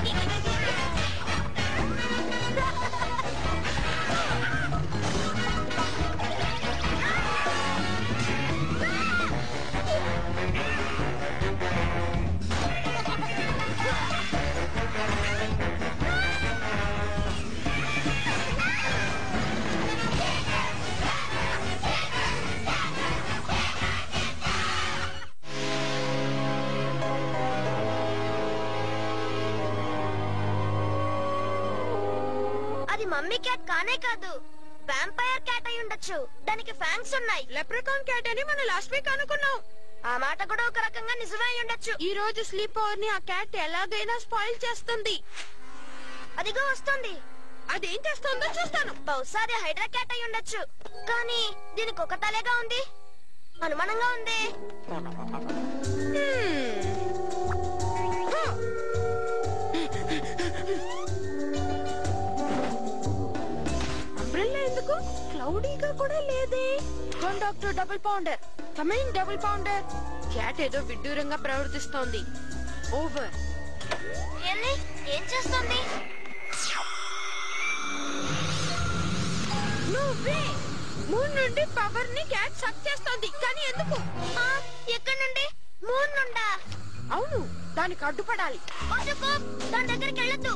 అది mummy cat కానే కాదు వ్యాంపైర్ క్యాట్ అయి ఉండొచ్చు దానికి ఫ్యాంక్స్ ఉన్నాయి లెప్రకాన్ క్యాట్ అని మనం లాస్ట్ వీక్ అనుకున్నాం ఆ మాట కూడా ఒక రకంగా నిజమే అయి ఉండొచ్చు ఈ రోజు స్లీప్ ఓవర్ ని ఆ క్యాట్ ఎలాగైనా స్పాయిల్ చేస్తుంది అదిగో వస్తుంది అదేం చేస్తుందో చూస్తాను బహుశా అది హైడ్రా క్యాట్ అయి ఉండొచ్చు కానీ దీనికి ఒక తలేగా ఉంది అనుమానంగా ఉంది అంబ్రెల్లా ఎందుకు క్లౌడీగా కూడా లేదే one doctor double pounder coming double pounder cat ఏదో విడ్డూరంగా ప్రవర్తిస్తోంది ఓవర్ ఎల్లి ఏం చేస్తుంది నువ్వే మూన్ నుండి పవర్ ని క్యాట్ సక్ చేస్తోంది కానీ ఎందుకు ఆ, ఎక్కడి నుండి మూన్ నుండా అవును దానికి అడ్డుపడాలి వద్దు కోప్, దాని దగ్గరికి వెళ్ళొద్దు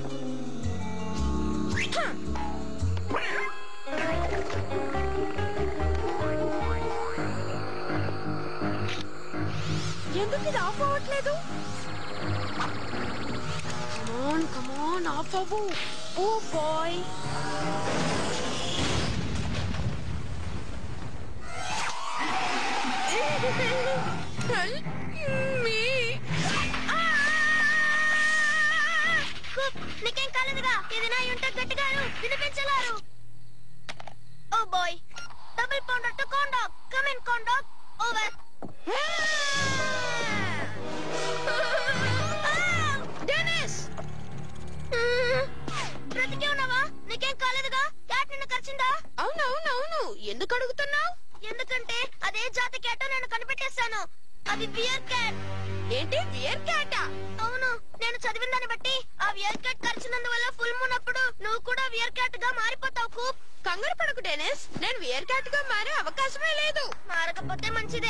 ఎందుకు ఇది ఆఫ్ అవ్వట్లేదు కమాన్ కమాన్ ఆఫ్ అవ్వు ఓ బాయ్ కుక్, నీకేం కాలేదుగా ఇది నా ఉంటే గట్టిగారు వినిపించలారు oh boy double pounder to కాండాక్ కమ్ ఇన్ కాండాక్ ఓవర్ డెనిస్ బ్రతికే ఉన్నావా నీకేం కాలేదుగా క్యాట్ నిన్ను కరిచిందా అవునవునవును ఎందుకు అడుగుతున్నావు ఎందుకంటే అదే జాతి క్యాట్ నేను కనిపెట్టేశాను అది బియర్ క్యాట్ ఏంటి వియర్ క్యాటా అవును నేను చదివిన దాన్ని బట్టి ఆ వియర్ క్యాట్ కరిచినందువల్ల ఫుల్ మూన్ అప్పుడు నువ్వు కూడా వియర్ క్యాట్ గా మారిపోతావు కూప్ కంగారు పడకు డెనిస్ నేను వియర్ క్యాట్ గా మారే అవకాశమే లేదు మారకపోతే మంచిదే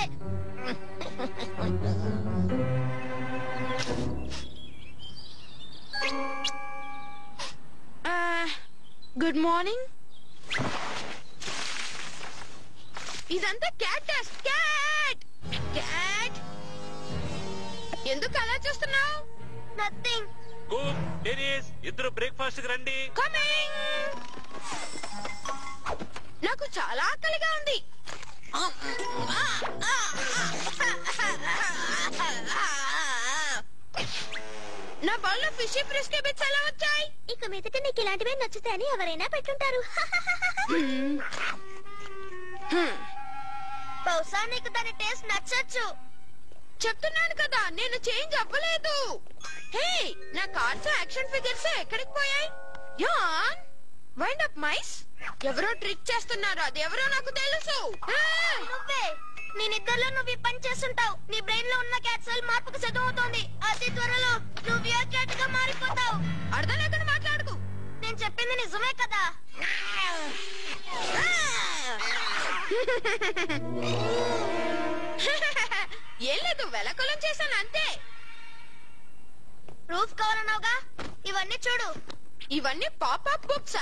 గుడ్ మార్నింగ్ ఇదంతా క్యాట్ టెస్ట్ క్యాట్ క్యాట్ ఎందుకు అలా చూస్తున్నావు నథింగ్ కూప్ డెనిస్ ఇద్దరు బ్రేక్ఫాస్ట్ కి రండి కమింగ్ నాకు చాలా ఆకలిగా ఉంది నా బౌల్లో ఫిష్ ఫ్రిస్కే బిట్స్ ఎలా వచ్చాయి ఇక మీదట నీకు ఇలాంటివే నచ్చుతాయని ఎవరైనా పెట్టుంటారు బహుశా నీకు దాని టేస్ట్ నచ్చొచ్చు చెప్తున్నాను కదా నేను చేంజ్ అవ్వలేదు హే నా కార్స్ యాక్షన్ ఫిగర్స్ ఎక్కడికి పోయాయి యాన్ వైండ్ అప్ మైస్ ఎవరో ట్రిక్ చేస్తున్నారు అది ఎవరో నాకు తెలుసు ఆ! నువ్వే నీ నిద్రలో నువ్వు ఈ పని చేస్తుంటావు నీ బ్రెయిన్ లో ఉన్న క్యాట్ సెల్ మార్పుకు సిద్ధమవుతోంది అతి త్వరలో నువ్వు వియర్ క్యాట్ గా మారిపోతావు అర్థం లేకుండా మాట్లాడుకు నేను చెప్పింది నిజమే కదా ఏం లేదు వెలకలం చేశాను అంతే ప్రూఫ్ కావాలన్నావుగా ఇవన్నీ చూడు ఇవన్నీ పాప్ అప్ బుక్సా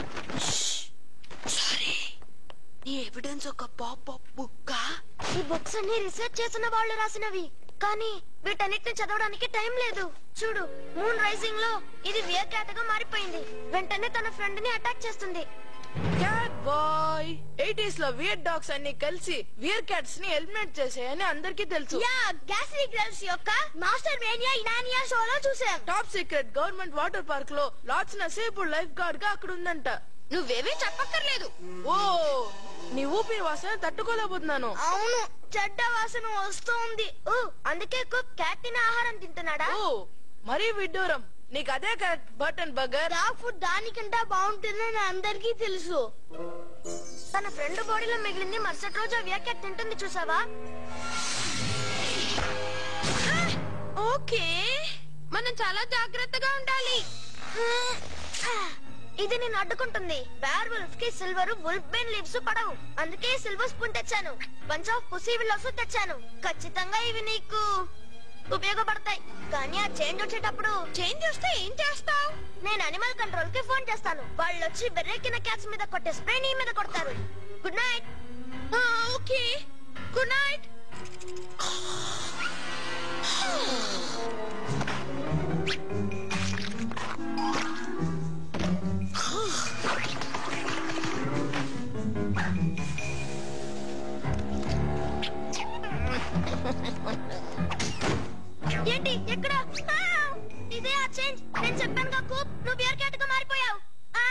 సారీ నీ ఎవిడెన్స్ ఒక పాప్ అప్ బుక్కా ఈ బుక్స్ అన్ని రీసెర్చ్ చేసిన వాళ్ళు రాసినవి కానీ వీటన్నిటిని చదవడానికి టైం లేదు చూడు మూన్ రైజింగ్ లో ఇది వియర్ క్యాట్ గా మారిపోయింది వెంటనే తన ఫ్రెండ్ ని అటాక్ చేస్తుంది క్యాట్ బాయ్ ఎయిటీస్ లో వియర్ డాగ్స్ అన్ని కలిసి వియర్ క్యాట్స్ ని ఎలిమినేట్ చేసాయని అందరికీ తెలుసు యా గ్యాస్లీ గర్ల్స్ యొక్క మాస్టర్ మేనియా ఇనానియా షోలో చూసాం top secret government water park లో లాట్స్ సేపు లైఫ్ గార్డ్ గా అక్కడ ఉందంట నువ్వేమీ చెప్పక్కర్లేదు ఓ నీ ఊపిరి వాసన తట్టుకోలేకపోతున్నాను అవును చెడ్డ వాసన వస్తోంది ఓ అందుకే కుక్ క్యాట్ తిన ఆహారం తింటున్నాడా ఓ మరీ విడ్డూరం నీకు అదే correct button burger dog food దానికంటే బాగుంటుందని అందరికీ తెలుసు తన ఫ్రెండ్ బాడీలో మిగిలింది మరుసటి రోజు ఆ వియర్ క్యాట్ తింటుంది చూసావా ఓకే మనం చాలా జాగ్రత్తగా ఉండాలి ఇది నేను అడ్డుకుంటుంది బేర్ వుల్ఫ్ కి సిల్వర్ వుల్ఫ్ బెన్ లీవ్స్ పడవు అందుకే సిల్వర్ స్పూన్ తెచ్చాను పంచ్ ఆఫ్ పుసీ విల్లోస్ తెచ్చాను ఖచ్చితంగా ఇవి నీకు ఉపయోగపడతాయి కానీ ఆ చేంజ్ వచ్చేటప్పుడు చేంజ్ వస్తే ఏం చేస్తావు నేను అనిమల్ కంట్రోల్ కి ఫోన్ చేస్తాను వాళ్ళు వచ్చి బెర్రెక్కిన క్యాట్స్ మీద కొట్టే స్ప్రే నీ మీద కొడతారు good night okay good night ఏంటి ఎక్కడ ఆ! ఇదే ఆ చేంజ్ నేను చెప్పాను కూప్ నువ్వు బియర్ క్యాట్ గా మారిపోయావు ఆ!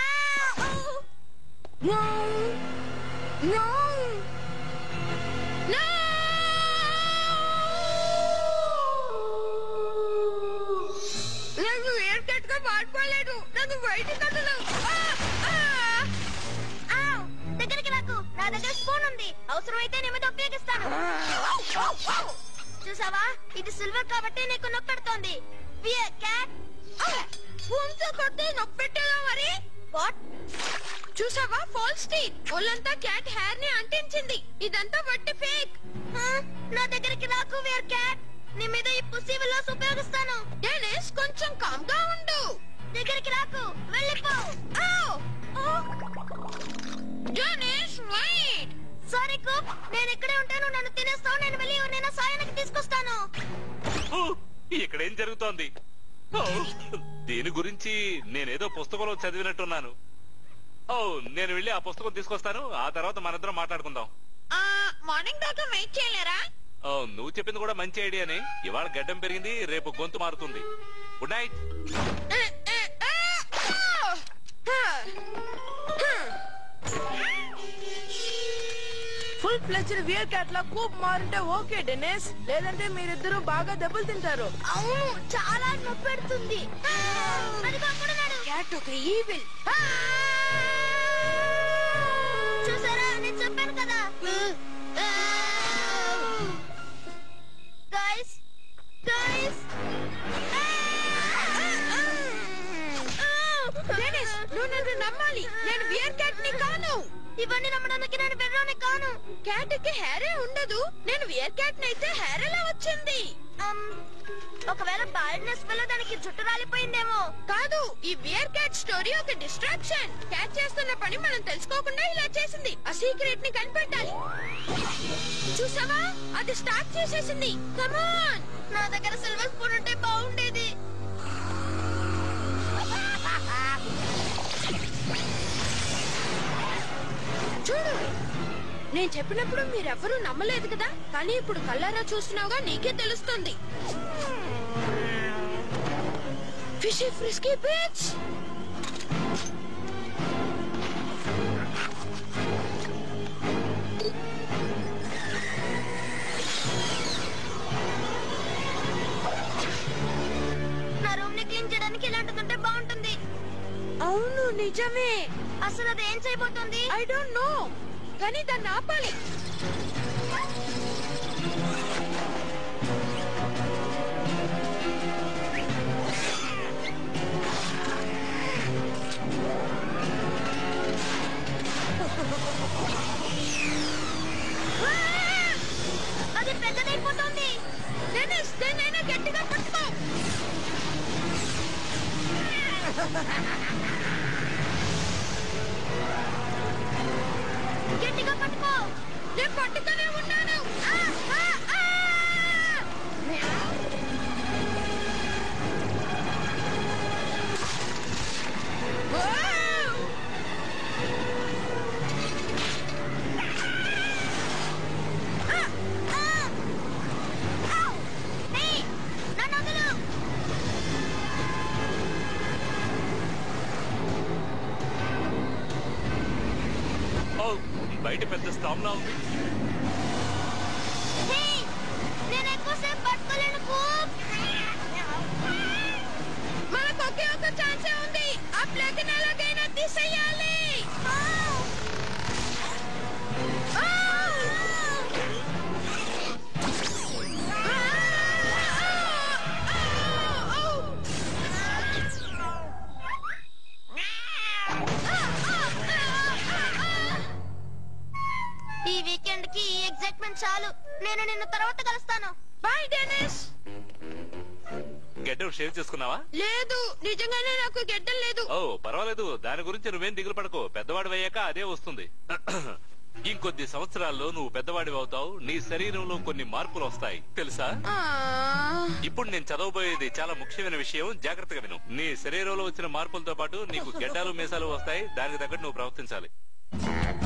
No! No! No! నేను ఎయిర్ కట్ గా మారిపోలేదు నన్ను బయట కట్టలు ఆవ్! దగ్గరికి నాకు నా దగ్గర స్పూన్ ఉంది అవసరమైతే నేను మీద ఉపయోగిస్తాను చూసావా ఇది సిల్వర్ కాబట్టి నీకు నొప్పెడుతోంది బియర్ క్యాట్ స్పూన్తో కొడితే నొప్పి పెట్టేదా మరి వాట్ చూసావా ఫాల్స్ టీత్ ఒళ్ళంతా క్యాట్ హెయిర్ ని అంటించింది ఇదంతా వట్టి ఫేక్ నా దగ్గరికి రాకు వేర్ క్యాట్ నీ మీద ఈ పుసి విల్లోస్ ఉపయోగిస్తాను డెనిస్ కొంచెం కామ్ గా ఉండు దగ్గరికి రాకు వెళ్ళిపో డెనిస్ వెయిట్ సారీ కుక్ నేను ఇక్కడే ఉంటాను నన్ను తినేస్తావు నేను వెళ్ళి నేను సాయానికి తీసుకొస్తాను ఊ, ఇక్కడేం జరుగుతోంది ఓ, దీని గురించి నేనేదో పుస్తకంలో చదివినట్టున్నాను ఓ నేను వెళ్ళి ఆ పుస్తకం తీసుకొస్తాను ఆ తర్వాత మనిద్దరం మాట్లాడుకుందాం మార్నింగ్ దాకా వెయిట్ చేయలేరా ఓ నువ్వు చెప్పింది కూడా మంచి ఐడియానే ఇవాళ గడ్డం పెరిగింది రేపు గొంతు మారుతుంది good night full fledged were cat లా కూప్ మారుంటే ఓకే డెనిస్ లేదంటే మీరిద్దరూ బాగా దెబ్బలు తింటారు అవును చాలా నొప్పి పెడుతుంది అది కాకుండా క్యాట్ ఒక ఈవిల్ చూసారా నేను చెప్పాను కదా గైస్ గైస్ డెనిస్ నువ్వు నన్ను నమ్మాలి నేను వియర్ క్యాట్ ని కాను ఇవన్నీ నమ్మడానికి నేను బెర్రోని కాను క్యాట్ కి హెయిరే ఉండదు నేను వియర్ క్యాట్ అయితే హెయిర్ ఎలా వచ్చింది అమ్, ఒకవేళ బాల్నెస్ వల్ల దానికి జుట్టు రాలిపోయిందేమో కాదు ఈ వియర్ క్యాట్ స్టోరీ ఒక డిస్ట్రాక్షన్ క్యాట్ చేస్తున్న పని మనం తెలుసుకోకుండా ఇలా చేసింది ఆ సీక్రెట్ ని కనిపెట్టాలి చూసావా అది స్టార్ట్ చేసేసింది కమాన్ నా దగ్గర సిల్వర్ స్పూన్ ఉంటే బాగుండేది చూడు నేను చెప్పినప్పుడు మీరెవ్వరూ నమ్మలేదు కదా కానీ ఇప్పుడు కళ్ళారా చూస్తున్నావుగా నీకే తెలుస్తుంది ఫిషీ ఫ్రిస్కీ బీచ్ నా రూమ్ ని క్లీన్ చేయడానికి ఇలాంటిది ఉంటే బాగుంటుంది అవును నిజమే అసలు అది ఏం చేయబోతుంది ఐ డోంట్ నో కానీ దాన్ని ఆపాలి ఆ! అది పెద్దదైపోతుంది డెనిస్ దేన్నైనా గట్టిగా పట్టుకో గట్టిగా పట్టుకో నేను పట్టుకునే ఉన్నాను ఆ! ఆ! ఆ! వావ్! ఆ! ఆ! ఔ! ఏయ్! నన్ను వదిలు! ఓ బయట పెద్ద స్టామ్లా ఉంది హేయ్! నేను ఎక్కువసేపు పట్టుకోలేను కూప్ మనకు ఒకే ఒక ఛాన్సే ఉంది ఆ ప్లేట్ ఎలాగైనా తీసేయాలి నేను నిన్ను తర్వాత కలుస్తాను బాయ్ డెనిస్ గడ్డం షేవ్ చేసుకున్నావా లేదు నిజంగానే నాకు గెడ్డం లేదు ఓ పర్వాలేదు దాని గురించి నువ్వేం దిగులు పడకు పెద్దవాడు అయ్యాక అదే వస్తుంది ఇంకొద్ది సంవత్సరాల్లో నువ్వు పెద్దవాడివి అవుతావు నీ శరీరంలో కొన్ని మార్పులు వస్తాయి తెలుసా ఆ, ఇప్పుడు నేను చదవబోయేది చాలా ముఖ్యమైన విషయం జాగ్రత్తగా విను నీ శరీరంలో వచ్చిన మార్పులతో పాటు నీకు గడ్డాలు మీసాలు వస్తాయి దానికి తగ్గట్టు నువ్వు ప్రవర్తించాలి